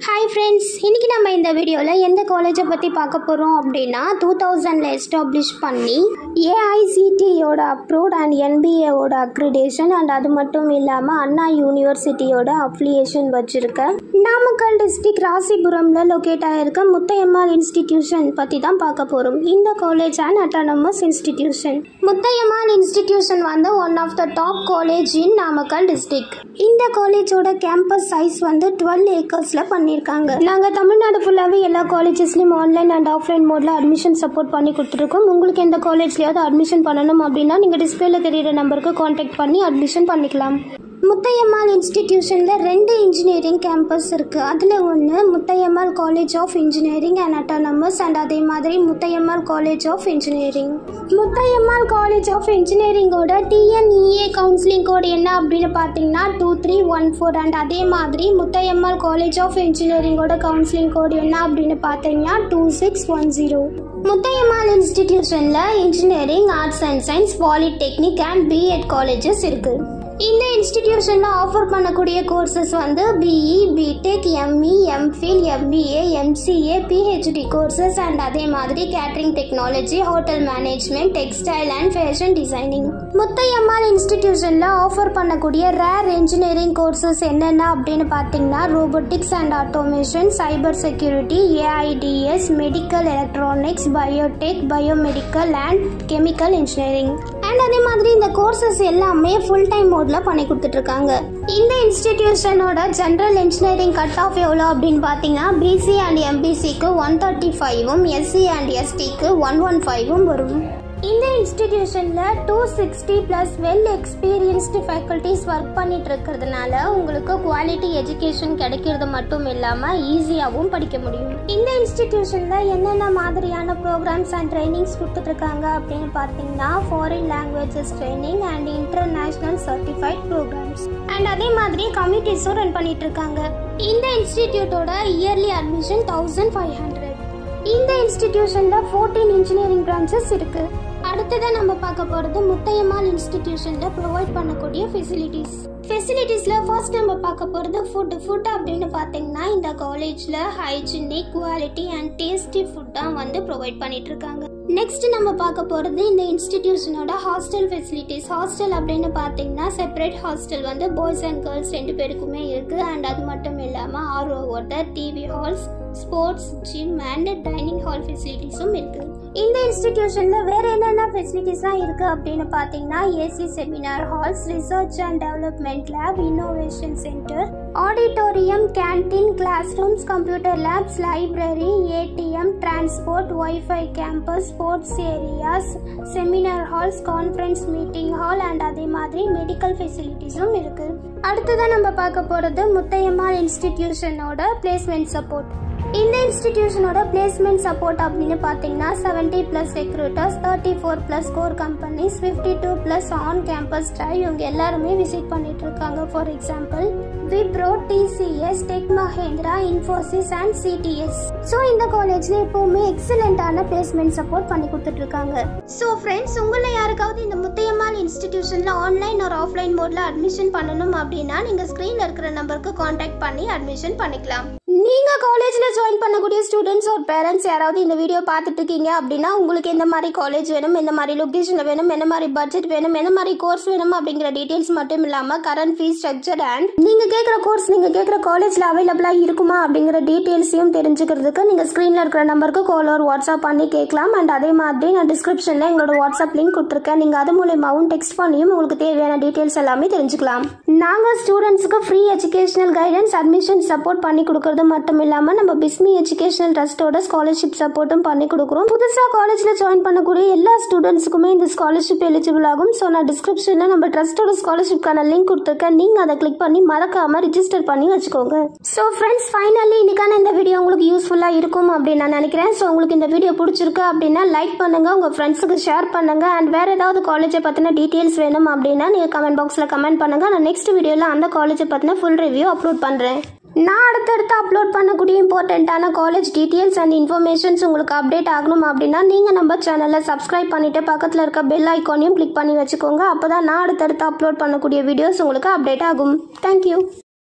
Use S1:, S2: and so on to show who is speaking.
S1: hi friends இன்றைக்கி நம்ம இந்த வீடியோவில் எந்த காலேஜை பற்றி பார்க்க போகிறோம் அப்படின்னா டூ தௌசண்டில் எஸ்டாப்ளிஷ் பண்ணி ஏஐசிடியோட அப்ரூவ்ட் அண்ட் என்பிஏவோட அக்ரிடேஷன் அண்ட் அது மட்டும் இல்லாமல் அண்ணா யூனிவர்சிட்டியோட அஃபிலியேஷன் வச்சுருக்க நாமக்கல் டிஸ்ட்ரிக்ட் ராசிபுரமில் லொக்கேட் ஆகிருக்க முத்தையம்மாள் இன்ஸ்டிடியூஷன் பற்றி தான் பார்க்க போகிறோம் இந்த college and autonomous institution Muthayammal institution வந்து one of the top college in Namakkal district இந்த காலேஜோட கேம்பஸ் சைஸ் வந்து டுவெல் ஏக்கர்ஸில் பண்ணியிருக்காங்க நாங்கள் தமிழ்நாடு ஃபுல்லாகவே எல்லா காலேஜஸ்லையும் ஆன்லைன் அண்ட் ஆஃப்லைன் மோடில் அட்மிஷன் சப்போர்ட் பண்ணி கொடுத்துருக்கோம் உங்களுக்கு எந்த காலேஜ்லையாவது அட்மிஷன் பண்ணணும் அப்படின்னா நீங்கள் டிஸ்பிளேல தெரியிற நம்பருக்கு காண்டாக்ட் பண்ணி அட்மிஷன் பண்ணிக்கலாம் முத்தையம்மாள் இன்ஸ்டிடியூஷனில் ரெண்டு இன்ஜினியரிங் கேம்பஸ் இருக்குது அதில் ஒன்று Muthayammal college of engineering and autonomous and அதே மாதிரி Muthayammal college of engineering Muthayammal college of இன்ஜினியரிங்கோட டிஎன்இஏ கவுன்சிலிங் கோட் என்ன அப்படின்னு பார்த்தீங்கன்னா two three one four and அதே மாதிரி முத்தையம்மாள் காலேஜ் ஆஃப் இன்ஜினியரிங்கோட கவுன்சிலிங் கோட் என்ன அப்படின்னு பார்த்தீங்கன்னா two six one zero Muthayammal இன்ஸ்டிடியூஷனில் engineering arts and science polytechnic and BEd colleges இருக்குது இந்த இன்ஸ்டிடியூஷனில் ஆஃபர் பண்ணக்கூடிய கோர்சஸ் வந்து BE BTech ME MPhil MBA MCA PhD courses and அதே மாதிரி catering technology hotel management textile and fashion designing Muthayammal இன்ஸ்டிடியூஷனில் offer பண்ணக்கூடிய ரேர் இன்ஜினியரிங் கோர்சஸ் என்னென்ன அப்படின்னு பார்த்தீங்கன்னா robotics and automation cyber security AIDS medical electronics biotech biomedical and chemical engineering and அதே மாதிரி இந்த கோர்சஸ் எல்லாமே ஃபுல் டைம் மோடில் பண்ணி கொடுத்துட்ருக்காங்க இந்த இன்ஸ்டிடியூஷனோட ஜென்ரல் இன்ஜினியரிங் கட் ஆஃப் எவ்வளோ அப்படின்னு பார்த்தீங்கன்னா பிசி அண்ட் எம்பிசிக்கு ஒன் தேர்ட்டி ஃபைவும் எஸ்சி அண்ட் எஸ்டிக்கு ஒன் ஒன் ஃபைவும் வரும் இந்த இன்ஸ்டிடியூஷனில் two sixty plus well experienced faculties work பண்ணிட்டு இருக்கிறதுனால உங்களுக்கு குவாலிட்டி எஜுகேஷன் கிடைக்கிறது மட்டும் இல்லாமல் ஈஸியாகவும் படிக்க முடியும் இந்த இன்ஸ்டிடியூஷனில் என்னென்ன மாதிரியான ப்ரோக்ராம்ஸ் அண்ட் ட்ரைனிங்ஸ் கொடுத்துட்ருக்காங்க அப்படின்னு பார்த்தீங்கன்னா foreign languages training and international certified programmes and அதே மாதிரி கமிட்டிஸும் ரன் பண்ணிட்டு இருக்காங்க இந்த இன்ஸ்டிடியூட்டோட early admission thousand five hundred இந்த இன்ஸ்டிடியூஷனில் ஃபோர்டீன் இன்ஜினியரிங் பிரான்ச்சஸ் இருக்குது அடுத்ததான் நம்ம பார்க்க போகிறது முத்தையம்மாள் இன்ஸ்டிடியூஷனில் ப்ரொவைட் பண்ணக்கூடிய ஃபெசிலிட்டிஸ் ஃபெசிலிட்டிஸில் ஃபர்ஸ்ட் நம்ம பார்க்க போகிறது ஃபுட் ஃபுட் அப்படின்னு பார்த்தீங்கன்னா இந்த காலேஜில் ஹைஜீனிக் குவாலிட்டி அண்ட் டேஸ்டி ஃபுட்டாக வந்து ப்ரொவைட் பண்ணிட்டு இருக்காங்க நெக்ஸ்ட் நம்ம பார்க்க போகிறது இந்த இன்ஸ்டிடியூஷனோட ஹாஸ்டல் ஃபெசிலிட்டிஸ் ஹாஸ்டல் அப்படின்னு பார்த்தீங்கன்னா செப்பரேட் ஹாஸ்டல் வந்து பாய்ஸ் அண்ட் கேர்ள்ஸ் ரெண்டு பேருக்குமே இருக்குது அண்ட் அது மட்டும் இல்லாமல் RO water TV halls sports gym and dining hall ஃபெசிலிட்டிஸும் இருக்குது இந்த இன்ஸ்டிடியூஷனில் வேறு என்னென்ன ஃபெசிலிட்டிஸ்லாம் இருக்குது அப்படின்னு பார்த்தீங்கன்னா AC seminar halls research and development lab innovation centre auditorium canteen class rooms computer labs library ATM transport wifi campus sports areas seminar halls conference meeting hall and அதே மாதிரி மெடிக்கல் ஃபெசிலிட்டிஸும் இருக்குது அடுத்ததான் நம்ம பார்க்க போகிறது முத்தையம்மாள் இன்ஸ்டிடியூஷனோட பிளேஸ்மெண்ட் சப்போர்ட் இந்த இன்ஸ்டிடியூஷனோட placement support அப்படின்னு பார்த்தீங்கன்னா seventy plus recruiters thirty four plus core companies fifty two plus on campus drive இவங்க எல்லாருமே விசிட் பண்ணிட்டு இருக்காங்க for example Wipro TCS tech Mahindra Infosys and CTS so இந்த காலேஜில் எப்போவுமே எக்ஸலண்ட்டான பிளேஸ்மெண்ட் சப்போர்ட் பண்ணி கொடுத்துட்டு இருக்காங்க ஸோ ஃப்ரெண்ட்ஸ் உங்களில் யாருக்காவது இந்த முத்தையம்மாள் இன்ஸ்டிடியூஷனில் ஆன்லைன் ஒரு ஆஃப்லைன் மோடில் அட்மிஷன் பண்ணணும் அப்படின்னா நீங்கள் ஸ்க்ரீனில் இருக்கிற நம்பருக்கு காண்டாக்ட் பண்ணி அட்மிஷன் பண்ணிக்கலாம் நீங்கள் காலேஜில் ஜாயின் பண்ணக்கூடிய ஸ்டூடெண்ட்ஸ் ஒரு பேரண்ட்ஸ் யாராவது இந்த வீடியோ பார்த்துட்டு இருக்கீங்க அப்படின்னா உங்களுக்கு எந்த மாதிரி காலேஜ் வேணும் எந்த மாதிரி லொக்கேஷனில் வேணும் என்ன மாதிரி பட்ஜெட் வேணும் என்ன மாதிரி கோர்ஸ் வேணும் அப்படிங்கிற டீட்டெயில்ஸ் மட்டும் இல்லாமல் கரண்ட் ஃபீஸ் ஸ்ட்ரக்சர் அண்ட் நீங்கள் கேட்குற கோர்ஸ் நீங்கள் கேட்குற காலேஜில் அவைலபிளாக இருக்குமா அப்படிங்கிற டீட்டெயில்ஸையும் தெரிஞ்சுக்கிறதுக்கு நீங்கள் ஸ்க்ரீனில் இருக்கிற நம்பருக்கு கால் ஒரு வாட்ஸ்அப் பண்ணி கேட்கலாம் அண்ட் அதே மாதிரி நான் டிஸ்கிரிப்ஷனில் எங்களோட வாட்ஸ்அப் லிங்க் கொடுத்துருக்கேன் நீங்கள் அது மூலயமாவும் டெக்ஸ்ட் பண்ணியும் உங்களுக்கு தேவையான டீட்டெயில்ஸ் எல்லாமே தெரிஞ்சுக்கலாம் நாங்கள் ஸ்டூடெண்ட்ஸுக்கு free educational guidance admission support பண்ணி கொடுக்கறது மட்டும் இல்லாமல் நம்ம பிஸ்மி எஜுகேஷனல் ட்ரஸ்ட்டோட ஸ்காலர்ஷிப் சப்போர்ட்டும் பண்ணி கொடுக்குறோம் புதுசாக காலேஜில் ஜாயின் பண்ணக்கூடிய எல்லா ஸ்டூடெண்ட்ஸுக்குமே இந்த ஸ்காலர்ஷிப் எலிஜிபிள் ஆகும் ஸோ நான் டிஸ்கிரிப்ஷனில் நம்ம ட்ரஸ்ட்டோட ஸ்காலர்ஷிப்க்கான லிங்க் கொடுத்துருக்கேன் நீங்கள் அதை கிளிக் பண்ணி மறக்காமல் ரிஜிஸ்டர் பண்ணி வச்சுக்கோங்க ஸோ ஃப்ரெண்ட்ஸ் ஃபைனலி இன்னைக்கான இந்த வீடியோ உங்களுக்கு யூஸ்ஃபுல்லாக இருக்கும் அப்படின்னு நான் நினைக்கிறேன் ஸோ உங்களுக்கு இந்த வீடியோ பிடிச்சிருக்கு அப்படின்னா லைக் பண்ணுங்கள் உங்கள் ஃப்ரெண்ட்ஸுக்கு ஷேர் பண்ணுங்கள் அண்ட் வேறு ஏதாவது காலேஜை பற்றின டீட்டெயில்ஸ் வேணும் அப்படின்னா நீங்கள் கமெண்ட் பாக்ஸில் கமெண்ட் பண்ணுங்கள் நான் நெக்ஸ்ட் வீடியோவில் அந்த காலேஜை பற்றின ஃபுல் ரிவ்யூ அப்லோட் பண்ணுறேன் நான் அடுத்தடுத்து அப்லோட் பண்ணக்கூடிய இம்பார்ட்டண்ட்டான காலேஜ் டீட்டெயில்ஸ் அண்ட் இன்ஃபர்மேஷன்ஸ் உங்களுக்கு அப்டேட் ஆகணும் அப்படின்னா நீங்கள் நம்ம சேனலில் சப்ஸ்கிரைப் பண்ணிவிட்டு பக்கத்தில் இருக்க பெல் ஐக்கானையும் கிளிக் பண்ணி வச்சுக்கோங்க அப்போ தான் நான் அடுத்தடுத்து அப்லோட் பண்ணக்கூடிய வீடியோஸ் உங்களுக்கு அப்டேட் ஆகும் தேங்க்யூ